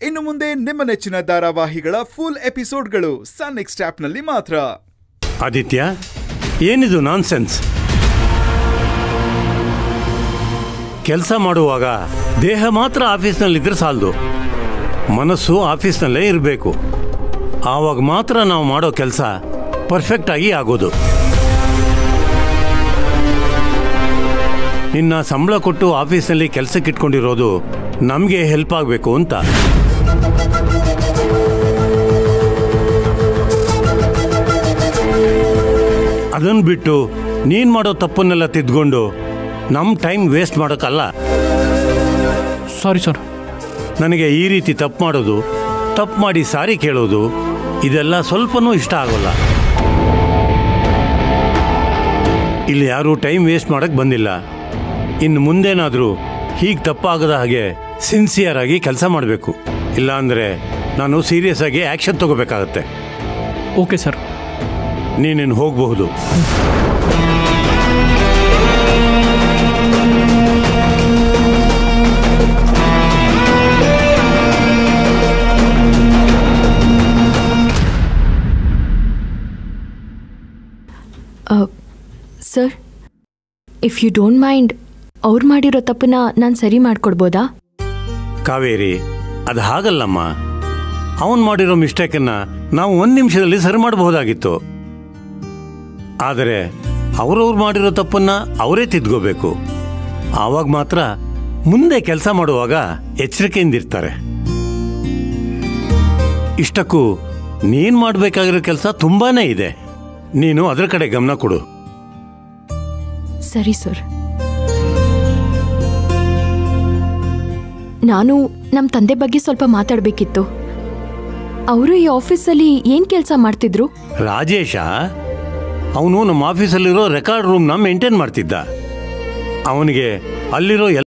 ಇನ್ನು ಮುಂದೆ ನಿಮ್ಮ ನೆಚ್ಚಿನ ಧಾರಾವಾಹಿಗಳ ಫುಲ್ ಎಪಿಸೋಡ್ಗಳು ಸನ್ ನೆಕ್ಸ್ಟ್ ಆಪ್ನಲ್ಲಿ ಮಾತ್ರ ಆದಿತ್ಯ ಏನಿದು ನಾನ್ಸೆನ್ಸ್ ಕೆಲಸ ಮಾಡುವಾಗ ದೇಹ ಮಾತ್ರ ಆಫೀಸ್ನಲ್ಲಿದ್ದರೆ ಸಾಲದು ಮನಸ್ಸು ಆಫೀಸ್ನಲ್ಲೇ ಇರಬೇಕು ಆವಾಗ ಮಾತ್ರ ನಾವು ಮಾಡೋ ಕೆಲಸ ಪರ್ಫೆಕ್ಟಾಗಿ ಆಗೋದು ನಿನ್ನ ಸಂಬಳ ಕೊಟ್ಟು ಆಫೀಸ್ನಲ್ಲಿ ಕೆಲಸಕ್ಕೆ ಇಟ್ಕೊಂಡಿರೋದು ನಮಗೆ ಹೆಲ್ಪ್ ಆಗಬೇಕು ಅಂತ ಅದನ್ನು ಬಿಟ್ಟು ನೀನು ಮಾಡೋ ತಪ್ಪನ್ನೆಲ್ಲ ತಿದ್ಕೊಂಡು ನಮ್ಮ ಟೈಮ್ ವೇಸ್ಟ್ ಮಾಡೋಕ್ಕಲ್ಲ ಸಾರಿ ಸರ್ ನನಗೆ ಈ ರೀತಿ ತಪ್ಪು ಮಾಡೋದು ತಪ್ಪು ಮಾಡಿ ಸಾರಿ ಕೇಳೋದು ಇದೆಲ್ಲ ಸ್ವಲ್ಪನೂ ಇಷ್ಟ ಆಗೋಲ್ಲ ಇಲ್ಲಿ ಯಾರೂ ಟೈಮ್ ವೇಸ್ಟ್ ಮಾಡೋಕ್ಕೆ ಬಂದಿಲ್ಲ ಇನ್ನು ಮುಂದೇನಾದರೂ ಹೀಗೆ ತಪ್ಪಾಗದ ಹಾಗೆ ಸಿನ್ಸಿಯರ್ ಆಗಿ ಕೆಲಸ ಮಾಡಬೇಕು ಇಲ್ಲಾಂದರೆ ನಾನು ಸೀರಿಯಸ್ ಆಗಿ ಆ್ಯಕ್ಷನ್ ತಗೋಬೇಕಾಗತ್ತೆ ಓಕೆ ಸರ್ ನೀನೇನು ಹೋಗಬಹುದು sir if you don't mind ಅವ್ರು ಮಾಡಿರೋ ತಪ್ಪನ್ನ ನಾನು ಸರಿ ಮಾಡ್ಕೊಡ್ಬೋದಾ ಕಾವೇರಿ ಅದು ಹಾಗಲ್ಲಮ್ಮ ಅವನು ಮಾಡಿರೋ ಮಿಸ್ಟೇಕನ್ನು ನಾವು ಒಂದು ನಿಮಿಷದಲ್ಲಿ ಸರಿ ಮಾಡಬಹುದಾಗಿತ್ತು ಆದರೆ ಅವರವ್ರು ಮಾಡಿರೋ ತಪ್ಪನ್ನು ಅವರೇ ತಿದ್ಕೋಬೇಕು ಆವಾಗ ಮಾತ್ರ ಮುಂದೆ ಕೆಲಸ ಮಾಡುವಾಗ ಎಚ್ಚರಿಕೆಯಿಂದಿರ್ತಾರೆ ಇಷ್ಟಕ್ಕೂ ನೀನು ಮಾಡಬೇಕಾಗಿರೋ ಕೆಲಸ ತುಂಬಾನೇ ಇದೆ ನೀನು ಅದರ ಕಡೆ ಗಮನ ಕೊಡು ಸರಿ ಸರ್ ನಾನು ನಮ್ಮ ತಂದೆ ಬಗ್ಗೆ ಸ್ವಲ್ಪ ಮಾತಾಡಬೇಕಿತ್ತು ಅವರು ಈ ಆಫೀಸಲ್ಲಿ ಏನು ಕೆಲಸ ಮಾಡ್ತಿದ್ರು ರಾಜೇಶ ಅವನು ನಮ್ಮ ಆಫೀಸಲ್ಲಿರೋ ರೆಕಾರ್ಡ್ ರೂಮ್ನ ಮೇಂಟೈನ್ ಮಾಡ್ತಿದ್ದ ಅವನಿಗೆ ಅಲ್ಲಿರೋ